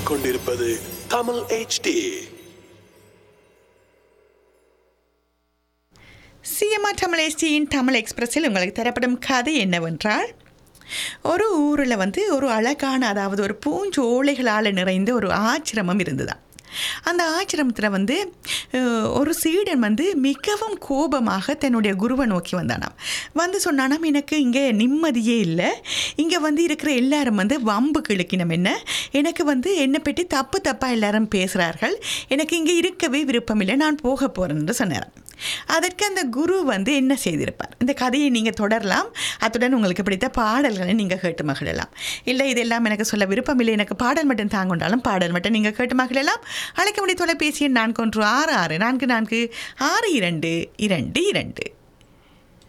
கேட்டுக்கொண்டிருப்பது Tamil HD CMR Tamil எஸ்டியின் தமிழ் எக்ஸ்பிரஸில் உங்களுக்கு தரப்படும் கதை என்னவென்றால் ஒரு ஊரில் வந்து ஒரு அழகான அதாவது ஒரு பூஞ்சோலைகளால் நிறைந்த ஒரு ஆச்சிரமம் இருந்ததாம் அந்த ஆச்சிரமத்தில் வந்து அஹ், ஒரு சீடன் வந்து மிகவும் கோபமாக தன்னுடைய குருவை நோக்கி வந்தானாம் வந்து சொன்னானாம் எனக்கு இங்கே நிம்மதியே இல்லை இங்கே வந்து இருக்கிற எல்லாரும் வந்து வம்பு கிழக்கினம் என்ன எனக்கு வந்து என்னை பற்றி தப்பு தப்பாக எல்லாரும் பேசுகிறார்கள் எனக்கு இங்கே இருக்கவே விருப்பமில்லை நான் போக போகிறேன்னு சொன்னாராம் அதற்கு அந்த குரு வந்து என்ன செய்திருப்பார் இந்த கதையை நீங்கள் தொடரலாம் அத்துடன் உங்களுக்கு பிடித்த பாடல்களை நீங்கள் கேட்டு மகிழலாம் இல்லை இதெல்லாம் எனக்கு சொல்ல விருப்பமில்லை எனக்கு பாடல் மட்டும் தாங்கொண்டாலும் பாடல் மட்டும் நீங்கள் கேட்டு மகிழலாம் அழைக்க முடிய தொலைபேசி எண் நான்கு ஒன்று ஆறு ஆறு நான்கு நான்கு ஆறு இரண்டு இரண்டு இரண்டு